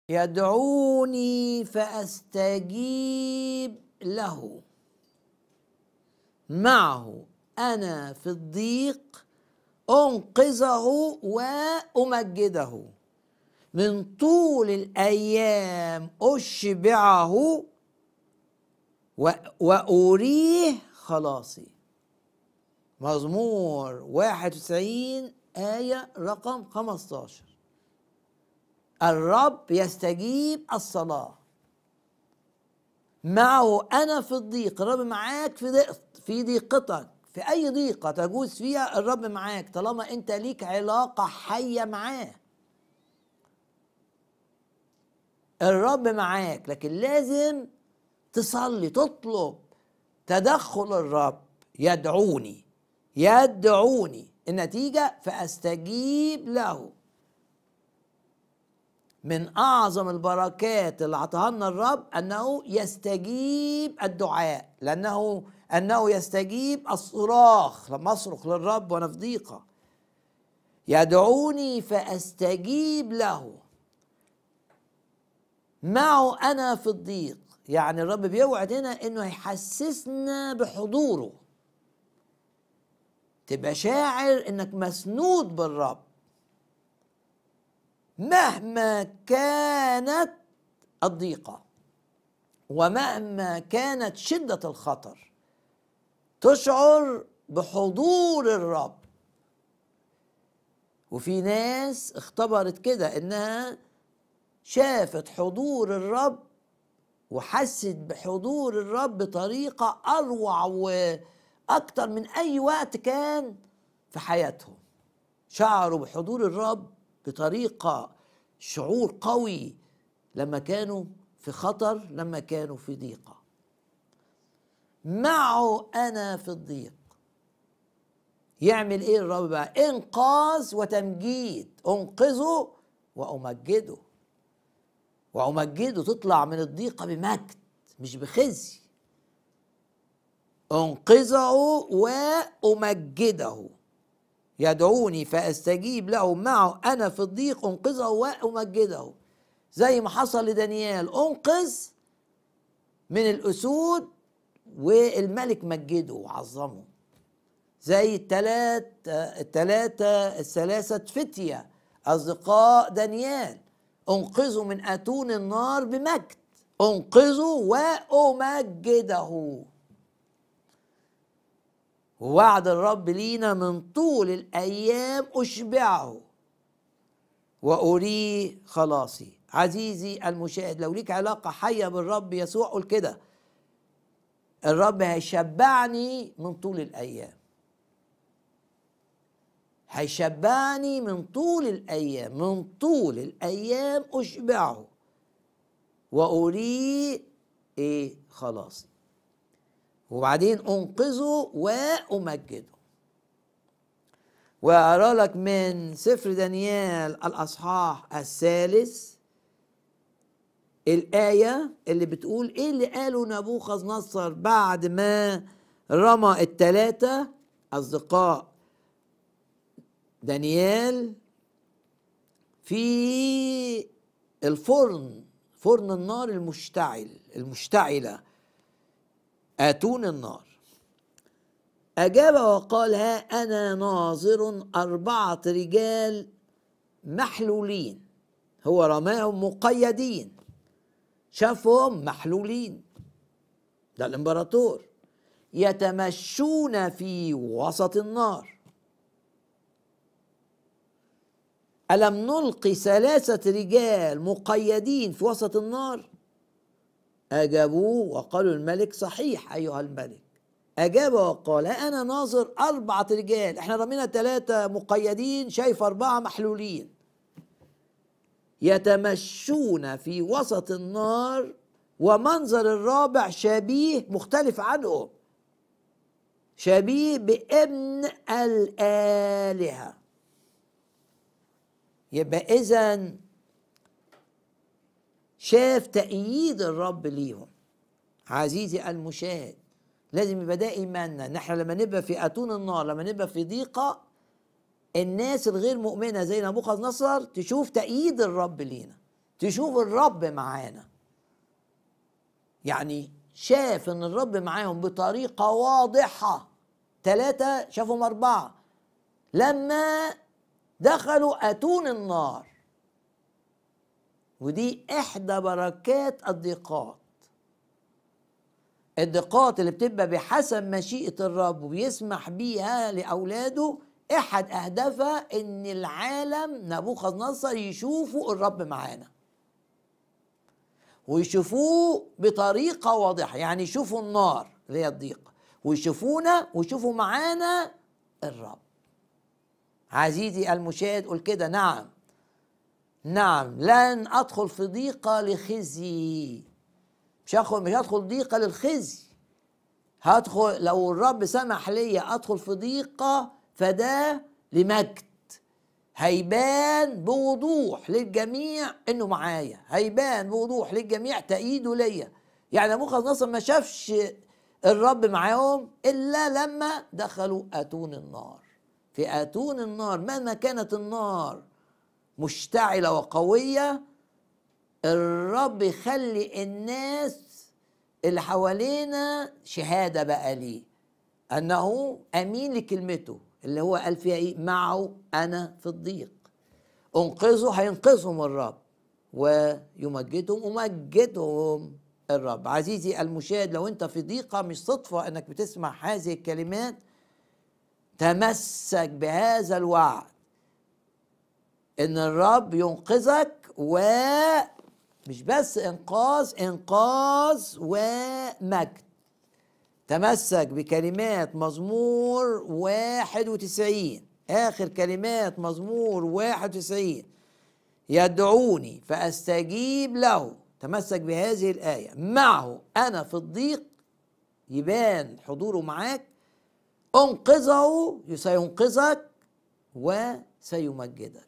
يدعوني فاستجيب له معه انا في الضيق انقذه وامجده من طول الايام اشبعه واريه خلاصي مزمور 91 آية رقم 15 الرب يستجيب الصلاة معه أنا في الضيق الرب معاك في ضيق في ضيقتك في أي ضيقة تجوز فيها الرب معاك طالما أنت ليك علاقة حية معاه الرب معاك لكن لازم تصلي تطلب تدخل الرب يدعوني يدعوني النتيجة فأستجيب له من اعظم البركات اللي اعطاها لنا الرب انه يستجيب الدعاء لانه انه يستجيب الصراخ لما اصرخ للرب وانا في ضيقه يدعوني فاستجيب له معه انا في الضيق يعني الرب بيوعد هنا انه هيحسسنا بحضوره تبقى شاعر انك مسنود بالرب مهما كانت الضيقه ومهما كانت شده الخطر تشعر بحضور الرب وفي ناس اختبرت كده انها شافت حضور الرب وحست بحضور الرب بطريقه اروع واكتر من اي وقت كان في حياتهم شعروا بحضور الرب بطريقه شعور قوي لما كانوا في خطر لما كانوا في ضيقه معه انا في الضيق يعمل ايه الرب بقى انقاذ وتمجيد انقذه وامجده وامجده تطلع من الضيقه بمجد مش بخزي انقذه وامجده يدعوني فاستجيب له معه انا في الضيق انقذه وامجده زي ما حصل لدانيال انقذ من الاسود والملك مجده وعظمه زي التلات التلاتة الثلاثة فتية أصدقاء دانيال انقذوا من أتون النار بمجد انقذوا وأمجده ووعد الرب لينا من طول الايام اشبعه واريه خلاصي عزيزي المشاهد لو ليك علاقه حيه بالرب يسوع قول كده الرب هيشبعني من طول الايام هيشبعني من طول الايام من طول الايام اشبعه واريه ايه خلاصي وبعدين انقذه وامجده واقرا لك من سفر دانيال الاصحاح الثالث الايه اللي بتقول ايه اللي قاله نبوخذ نصر بعد ما رمى الثلاثه اصدقاء دانيال في الفرن فرن النار المشتعل المشتعله آتون النار أجاب وقال ها أنا ناظر أربعة رجال محلولين هو رماهم مقيدين شافهم محلولين ده الامبراطور يتمشون في وسط النار ألم نلقي ثلاثة رجال مقيدين في وسط النار أجابوه وقالوا الملك صحيح أيها الملك أجاب وقال أنا ناظر أربعة رجال إحنا رمينا ثلاثة مقيدين شايف أربعة محلولين يتمشون في وسط النار ومنظر الرابع شبيه مختلف عنه شبيه بابن الآلهة يبقى إذا شاف تأييد الرب ليهم عزيزي المشاهد لازم يبقى ده ايماننا ان احنا لما نبقى في اتون النار لما نبقى في ضيقه الناس الغير مؤمنه زي نبوخذ نصر تشوف تأييد الرب لينا تشوف الرب معانا يعني شاف ان الرب معاهم بطريقة واضحة ثلاثة شافهم أربعة لما دخلوا أتون النار ودي إحدى بركات الضيقات الضيقات اللي بتبقى بحسب مشيئة الرب وبيسمح بيها لأولاده احد اهدافها ان العالم نبوخذ نصر يشوفوا الرب معانا ويشوفوه بطريقه واضحه يعني يشوفوا النار اللي هي الضيقه ويشوفونا ويشوفوا معانا الرب عزيزي المشاهد قول كده نعم نعم لن ادخل في ضيقه لخزي مش هدخل مش هدخل ضيقه للخزي هدخل لو الرب سمح لي ادخل في ضيقه فده لمجد هيبان بوضوح للجميع انه معايا هيبان بوضوح للجميع تأييده ليا يعني نبوخذ نصر ما شافش الرب معاهم الا لما دخلوا اتون النار في اتون النار مهما كانت النار مشتعله وقويه الرب يخلي الناس اللي حوالينا شهاده بقى ليه انه امين لكلمته اللي هو قال فيها ايه معه انا في الضيق انقذوا هينقذهم الرب ويمجدهم ومجدهم الرب عزيزي المشاهد لو انت في ضيقه مش صدفه انك بتسمع هذه الكلمات تمسك بهذا الوعد ان الرب ينقذك ومش بس انقاذ انقاذ ومجد تمسك بكلمات مزمور واحد وتسعين آخر كلمات مزمور واحد وتسعين يدعوني فأستجيب له تمسك بهذه الآية معه أنا في الضيق يبان حضوره معاك انقذه سينقذك وسيمجدك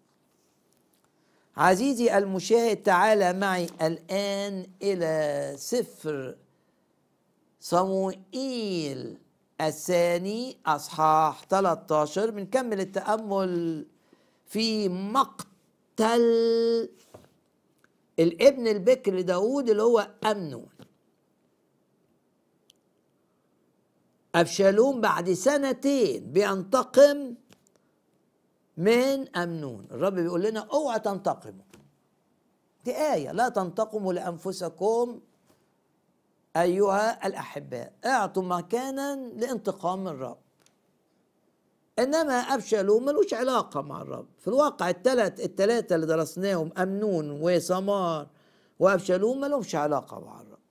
عزيزي المشاهد تعال معي الآن إلى سفر صموئيل الثاني أصحاح 13 بنكمل التأمل في مقتل الابن البكر لداود اللي هو أمنون أبشالوم بعد سنتين بينتقم من أمنون الرب بيقول لنا اوعى تنتقموا دي آية لا تنتقموا لأنفسكم أيها الأحباء اعطوا مكانا لانتقام الرب إنما أبشالوم ملوش علاقة مع الرب في الواقع الثلاث الثلاثة اللي درسناهم أمنون وسمار وأبشالوم ملهمش علاقة مع الرب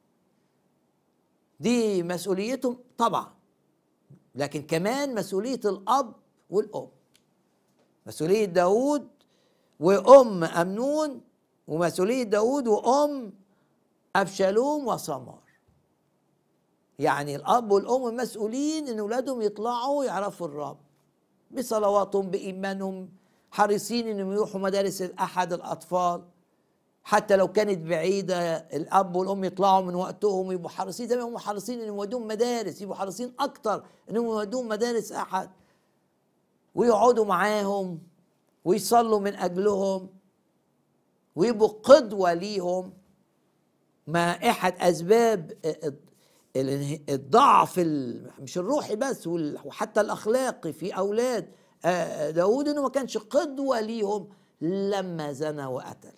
دي مسؤوليتهم طبعا لكن كمان مسؤولية الأب والأم مسؤولية داود وأم أمنون ومسؤولية داود وأم أبشالوم وسمار يعني الاب والام مسؤولين ان اولادهم يطلعوا يعرفوا الرب بصلواتهم بايمانهم حريصين انهم يروحوا مدارس احد الاطفال حتى لو كانت بعيده الاب والام يطلعوا من وقتهم يبقوا حريصين زي ما هم حريصين انهم يودوهم مدارس يبقوا حريصين اكتر انهم يودوهم مدارس احد ويقعدوا معاهم ويصلوا من اجلهم ويبقوا قدوه ليهم ما احد اسباب الضعف مش الروحي بس وحتى الاخلاقي في اولاد داود انه ما كانش قدوه ليهم لما زنى وقتل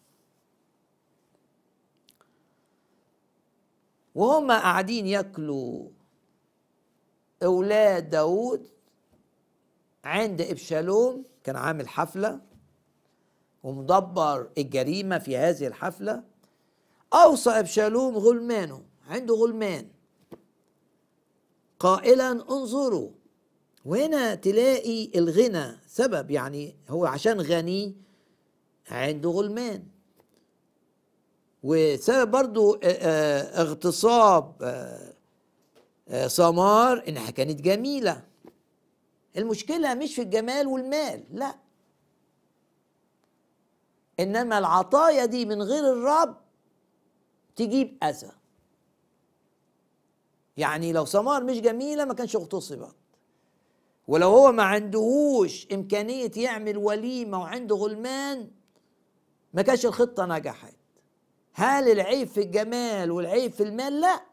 وهم قاعدين ياكلوا اولاد داود عند ابشالوم كان عامل حفله ومدبر الجريمه في هذه الحفله اوصى ابشالوم غلمانه عنده غلمان قائلا انظروا وهنا تلاقي الغنى سبب يعني هو عشان غني عنده غلمان وسبب برضو اغتصاب سمار انها كانت جميلة المشكلة مش في الجمال والمال لا انما العطايا دي من غير الرب تجيب اذى يعني لو سمار مش جميلة ما كانش اغتصبت ولو هو ما عندهوش إمكانية يعمل وليمة وعنده غلمان ما كانش الخطة نجحت هل العيب في الجمال والعيب في المال لا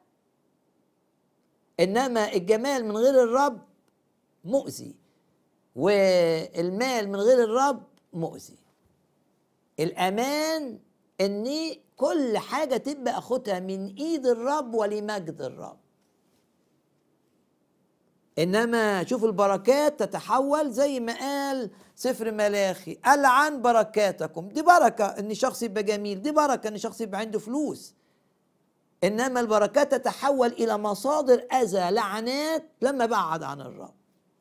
إنما الجمال من غير الرب مؤذي والمال من غير الرب مؤذي الأمان إني كل حاجة تبقى أخدها من إيد الرب ولمجد الرب انما شوف البركات تتحول زي ما قال سفر ملاخي العن بركاتكم دي بركه ان شخص يبقى جميل دي بركه ان شخص يبقى عنده فلوس انما البركات تتحول الى مصادر اذى لعنات لما بعد عن الرب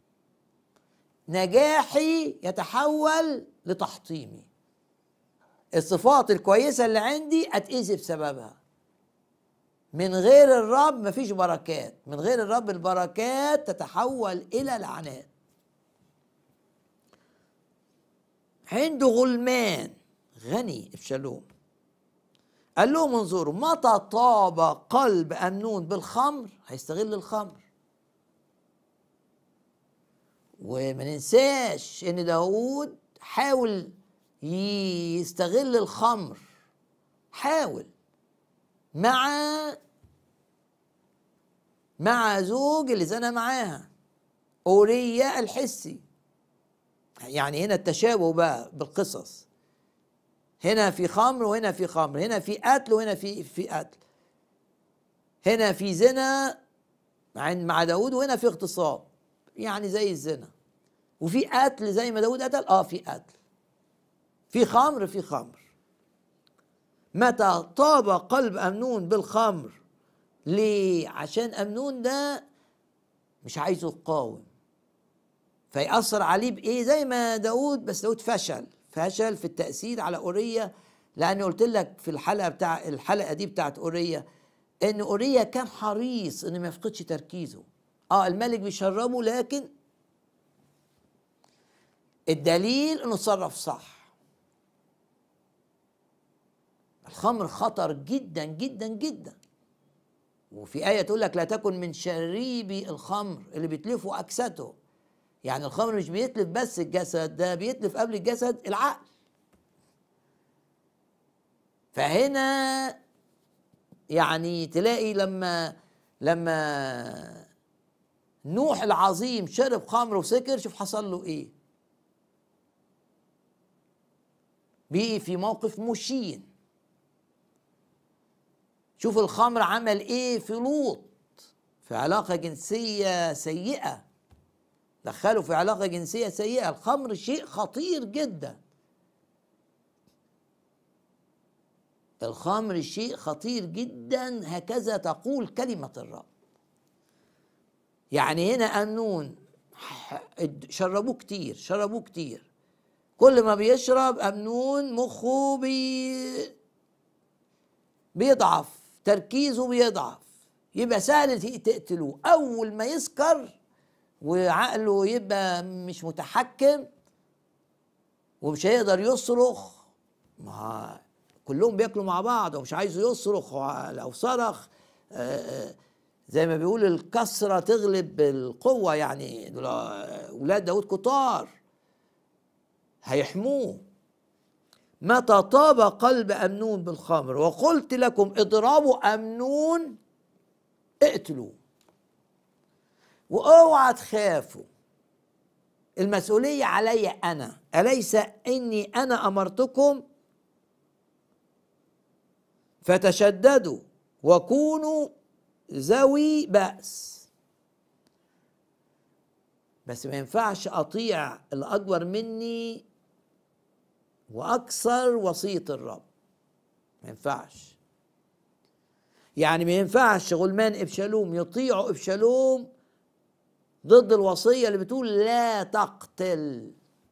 نجاحي يتحول لتحطيمي الصفات الكويسه اللي عندي اتاذي بسببها من غير الرب مفيش بركات من غير الرب البركات تتحول الى لعنات عنده غلمان غني ابشالوم قال لهم انظروا متى طاب قلب امنون بالخمر هيستغل الخمر وما ننساش ان داود حاول يستغل الخمر حاول مع مع زوج اللي زنى معاها أوريا الحسي يعني هنا التشابه بقى بالقصص هنا في خمر وهنا في خمر هنا في قتل وهنا في في قتل هنا في زنا مع داود وهنا في اغتصاب يعني زي الزنا وفي قتل زي ما داود قتل اه في قتل في خمر في خمر متى طاب قلب أمنون بالخمر ليه عشان أمنون ده مش عايزه يقاوم فيأثر عليه بإيه زي ما داود بس داود فشل فشل في التأثير على أورية لأن قلت لك في الحلقة بتاع الحلقة دي بتاعت أورية إن أورية كان حريص إنه ما يفقدش تركيزه اه الملك بيشربه لكن الدليل انه اتصرف صح الخمر خطر جدا جدا جدا وفي آية تقول لك لا تكن من شريبي الخمر اللي بيتلفوا أكسته يعني الخمر مش بيتلف بس الجسد ده بيتلف قبل الجسد العقل فهنا يعني تلاقي لما لما نوح العظيم شرب خمر وسكر شوف حصل له ايه بقي في موقف مشين شوف الخمر عمل ايه في لوط في علاقه جنسيه سيئه دخله في علاقه جنسيه سيئه الخمر شيء خطير جدا الخمر شيء خطير جدا هكذا تقول كلمه الرب يعني هنا أنون شربوه كتير شربوه كتير كل ما بيشرب أمنون مخه بي بيضعف تركيزه بيضعف يبقى سهل تقتلوه اول ما يسكر وعقله يبقى مش متحكم ومش هيقدر يصرخ ما كلهم بياكلوا مع بعض ومش عايز يصرخ لو صرخ آه، آه، زي ما بيقول الكسرة تغلب القوة يعني ولاد داود كتار هيحموه متى طاب قلب أمنون بالخمر وقلت لكم اضربوا أمنون اقتلوا واوعى تخافوا المسؤولية علي أنا أليس إني أنا أمرتكم فتشددوا وكونوا ذوي بأس بس ما ينفعش أطيع الأكبر مني واكثر وصيه الرب ما ينفعش يعني ما ينفعش غلمان ابشالوم يطيعوا ابشالوم ضد الوصيه اللي بتقول لا تقتل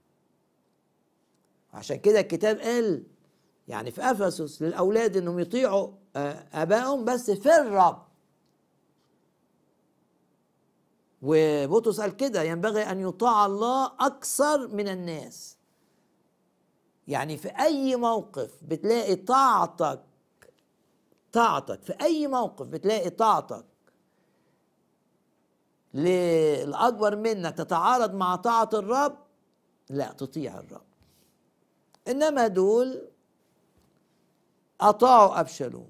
عشان كده الكتاب قال يعني في افسس للاولاد انهم يطيعوا آه، ابائهم بس في الرب وبطرس قال كده ينبغي ان يطاع الله اكثر من الناس يعني في اي موقف بتلاقي طاعتك طاعتك في اي موقف بتلاقي طاعتك للاكبر منك تتعارض مع طاعه الرب لا تطيع الرب انما دول أطاعوا أبشالوم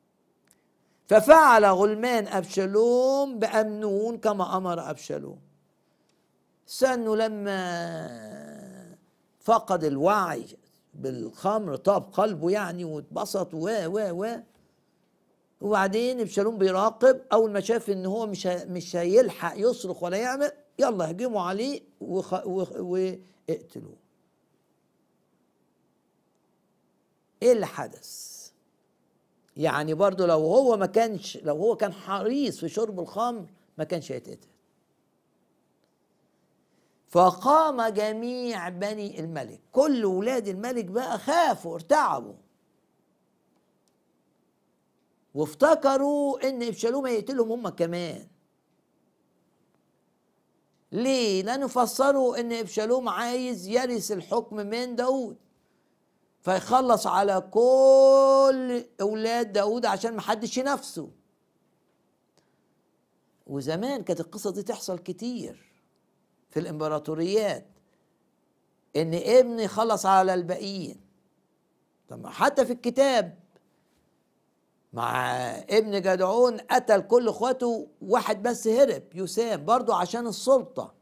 ففعل غلمان أبشالوم بأمنون كما أمر أبشالوم سأنه لما فقد الوعي بالخمر طاب قلبه يعني واتبسط و و و وبعدين ابشالوم بيراقب اول ما شاف ان هو مش مش هيلحق يصرخ ولا يعمل يلا هجموا عليه واقتلوه ايه اللي حدث يعني برضو لو هو ما كانش لو هو كان حريص في شرب الخمر ما كانش هيتقتل فقام جميع بني الملك كل ولاد الملك بقى خافوا ارتعبوا وافتكروا ان ابشالوم هيقتلهم هم كمان ليه لانه فسروا ان ابشالوم عايز يرث الحكم من داود فيخلص على كل اولاد داود عشان محدش ينافسه وزمان كانت القصه دي تحصل كتير في الامبراطوريات ان ابن يخلص على الباقيين طب حتى في الكتاب مع ابن جدعون قتل كل اخواته واحد بس هرب يسام برضو عشان السلطة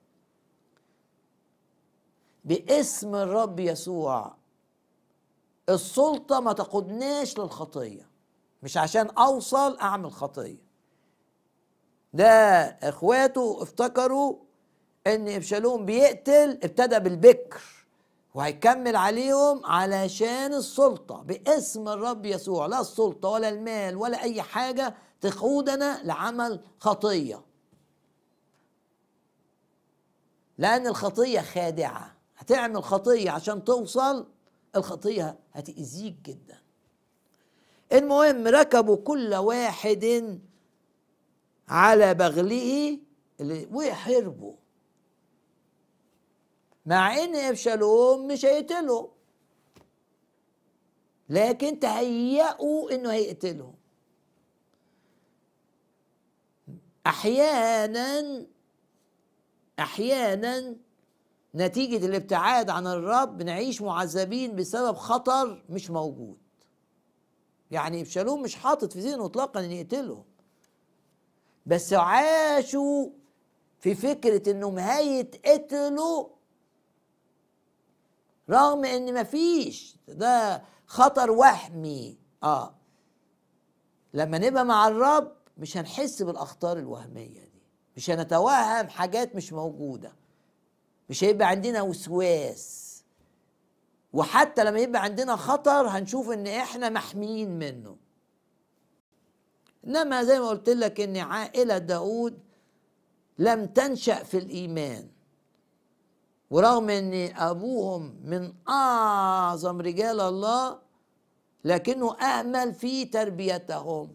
باسم الرب يسوع السلطة ما تقودناش للخطية مش عشان أوصل أعمل خطية ده إخواته افتكروا إن إبشالوم بيقتل ابتدى بالبكر وهيكمل عليهم علشان السلطة باسم الرب يسوع لا السلطة ولا المال ولا أي حاجة تقودنا لعمل خطية لأن الخطية خادعة هتعمل خطية عشان توصل الخطية هتأذيك جدا المهم ركبوا كل واحد على بغله وحربوا مع ان ابشالوم مش هيقتله لكن تهيأوا انه هيقتلهم احيانا احيانا نتيجة الابتعاد عن الرب نعيش معذبين بسبب خطر مش موجود يعني ابشالوم مش حاطط في ذهنه اطلاقا ان يقتلهم بس عاشوا في فكرة انهم هيتقتلوا رغم ان مفيش ده خطر وهمي اه لما نبقى مع الرب مش هنحس بالاخطار الوهميه دي مش هنتوهم حاجات مش موجوده مش هيبقى عندنا وسواس وحتى لما يبقى عندنا خطر هنشوف ان احنا محميين منه انما زي ما قلت لك ان عائله داود لم تنشا في الايمان ورغم ان ابوهم من اعظم رجال الله لكنه اهمل في تربيتهم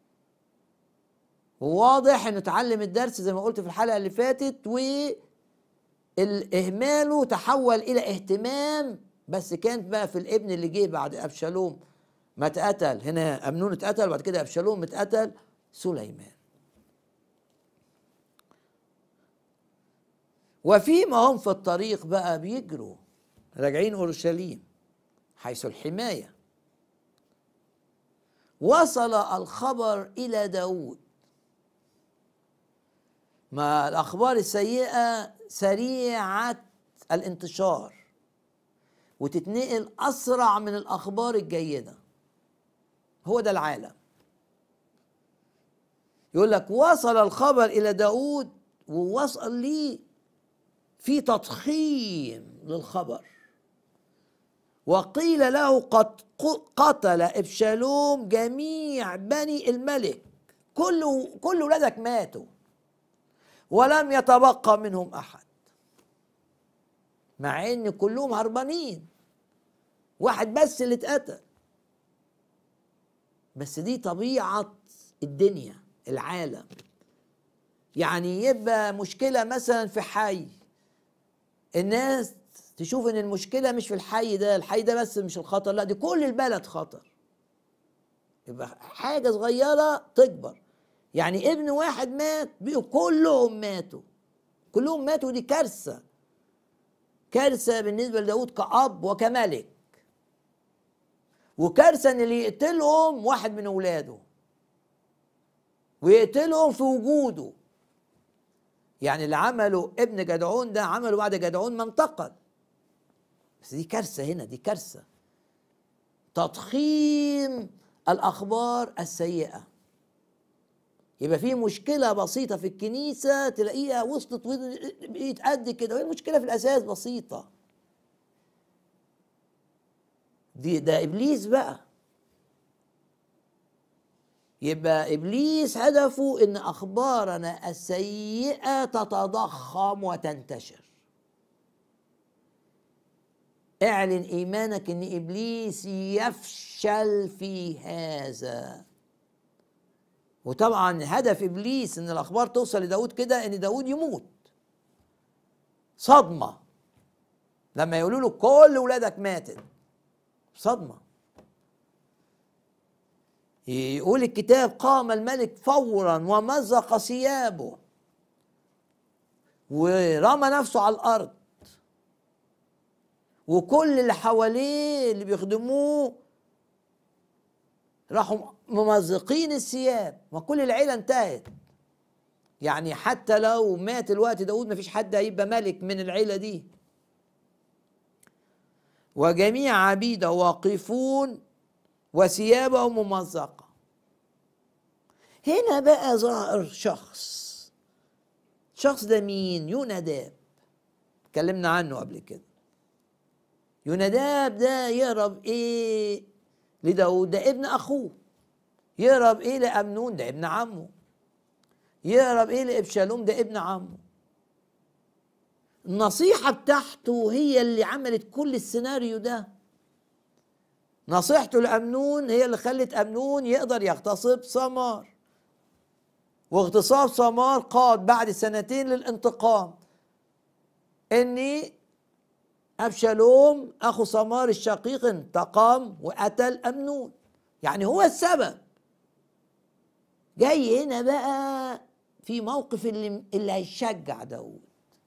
وواضح انه اتعلم الدرس زي ما قلت في الحلقه اللي فاتت والاهماله تحول الى اهتمام بس كانت بقى في الابن اللي جه بعد ابشالوم ما اتقتل هنا امنون اتقتل وبعد كده ابشالوم اتقتل سليمان وفيما هم في الطريق بقى بيجروا راجعين اورشليم حيث الحمايه وصل الخبر الى داود ما الاخبار السيئه سريعه الانتشار وتتنقل اسرع من الاخبار الجيده هو ده العالم يقول لك وصل الخبر الى داود ووصل ليه في تضخيم للخبر وقيل له قد قتل ابشالوم جميع بني الملك كل كل ولادك ماتوا ولم يتبقى منهم احد مع ان كلهم هربانين واحد بس اللي اتقتل بس دي طبيعه الدنيا العالم يعني يبقى مشكله مثلا في حي الناس تشوف ان المشكله مش في الحي ده الحي ده بس مش الخطر لا دي كل البلد خطر يبقى حاجه صغيره تكبر يعني ابن واحد مات بقوا كلهم ماتوا كلهم ماتوا دي كارثه كارثه بالنسبه لداود كأب وكملك وكارثة ان اللي يقتلهم واحد من اولاده ويقتلهم في وجوده يعني اللي عمله ابن جدعون ده عمله بعد جدعون ما انتقل بس دي كارثة هنا دي كارثة تضخيم الأخبار السيئة يبقى في مشكلة بسيطة في الكنيسة تلاقيها وصلت بقيت قد كده وهي المشكلة في الأساس بسيطة دي ده إبليس بقى يبقى ابليس هدفه ان اخبارنا السيئه تتضخم وتنتشر اعلن ايمانك ان ابليس يفشل في هذا وطبعا هدف ابليس ان الاخبار توصل لداود كده ان داود يموت صدمه لما يقولوا له كل ولادك ماتت صدمه يقول الكتاب قام الملك فورا ومزق ثيابه ورمى نفسه على الارض وكل اللي حواليه اللي بيخدموه راحوا ممزقين الثياب ما كل العيله انتهت يعني حتى لو مات الوقت داود ما فيش حد هيبقى ملك من العيله دي وجميع عبيده واقفون وثيابه ممزقة هنا بقى ظهر شخص شخص ده مين يوناداب اتكلمنا عنه قبل كده يوناداب ده يهرب ايه لداود ده ابن اخوه يهرب ايه لامنون ده ابن عمه يهرب ايه لابشالوم ده ابن عمه النصيحة بتاعته هي اللي عملت كل السيناريو ده نصيحته لأمنون هي اللي خلت أمنون يقدر يغتصب سمار واغتصاب سمار قاد بعد سنتين للانتقام اني ابشالوم اخو سمار الشقيق انتقم وقتل امنون يعني هو السبب جاي هنا بقى في موقف اللي اللي هيشجع داود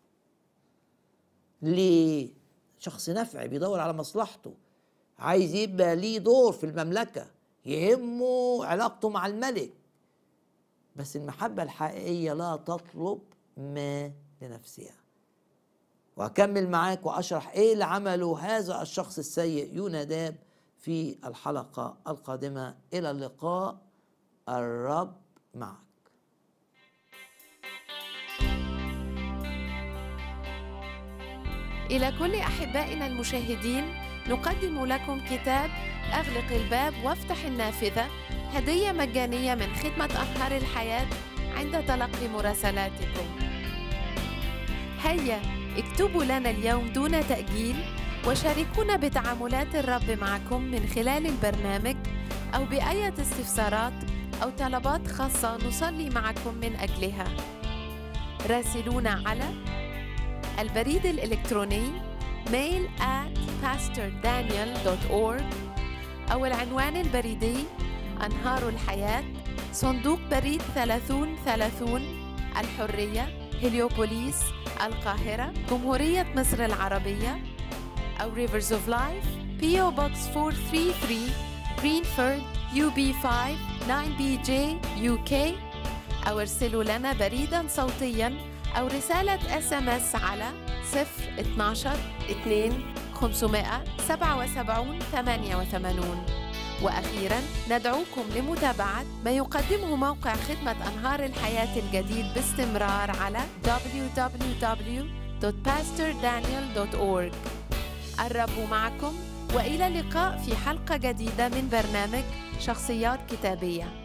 ليه شخص نفعي بيدور على مصلحته عايز يبقى ليه دور في المملكة يهمه علاقته مع الملك بس المحبة الحقيقية لا تطلب ما لنفسها وأكمل معاك وأشرح إيه اللي عمله هذا الشخص السيء يوناداب في الحلقة القادمة إلى اللقاء الرب معك إلى كل أحبائنا المشاهدين نقدم لكم كتاب أغلق الباب وافتح النافذة هدية مجانية من خدمة أنهار الحياة عند تلقي مراسلاتكم هيا اكتبوا لنا اليوم دون تأجيل وشاركونا بتعاملات الرب معكم من خلال البرنامج أو بأية استفسارات أو طلبات خاصة نصلي معكم من أجلها راسلونا على البريد الإلكتروني mail at pastordaniel.org أو العنوان البريدي أنهار الحياة صندوق بريد 3030 الحرية هليوبوليس القاهرة جمهورية مصر العربية أو Rivers of Life PO Box 433 Greenford UB5 9BJ UK أو ارسلوا لنا بريدا صوتيا أو رسالة اس ام اس على 012 2 577 88 وأخيرا ندعوكم لمتابعة ما يقدمه موقع خدمة أنهار الحياة الجديد باستمرار على www.pastordaniel.org الرب معكم وإلى اللقاء في حلقة جديدة من برنامج شخصيات كتابية